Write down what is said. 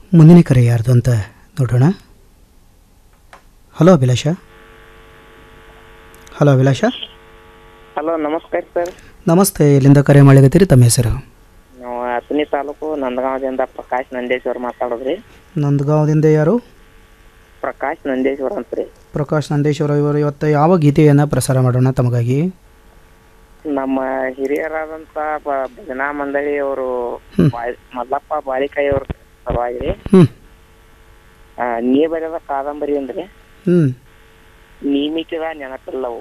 ಮುಂದಿನ ಕರೆ ಯಾರ್ದು ಅಂತ ನೋಡೋಣ hello Abhilasha hello Abhilasha hello ನಮಸ್ಕಾರ ಸರ್ ನಮಸ್ತೆ ಎಲ್ಲಿಂದ ಕರೆ ಮಾಡಿಗತ್ತೀರಿ ತಮ್ಮ ಹೆಸರು ನಾವು ಹತ್ತನೇ ತಾಲೂಕು ನಂದಗಾಂವದಿಂದ ಪ್ರಕಾಶ್ ನಂದೇಶ್ವರ್ ಮಾತಾಡೋದ್ರಿ ನಂದಗಾಂವದಿಂದ ಯಾರು ಪ್ರಕಾಶ್ ನಂದೇಶ್ವರ್ ಅಂತ್ರಿ ಪ್ರಕಾಶ್ ನಂದೇಶ್ವರ ಇವರು ಇವತ್ತು ಯಾವ ಗೀತೆಯನ್ನು ಪ್ರಸಾರ ಮಾಡೋಣ ತಮಗಾಗಿ ನಮ್ಮ ಹಿರಿಯರಾದಂತ ಬ- ಭಜನಾ ಮಂಡಳಿ ಅವರು ಮಲ್ಲಪ್ಪ ಬಾಳಿಕಾಯಿ ಅವ್ರ ಸಲುವಾಗಿ ಹ್ಞೂ ಆ, ನೀ ಬರೆದ ಕಾದಂಬರಿ ಅಂದ್ರೆ ಹ್ಞೂ ನೀ ಮಿಕ್ಕಿದ ನೆನಪಿಲ್ಲವು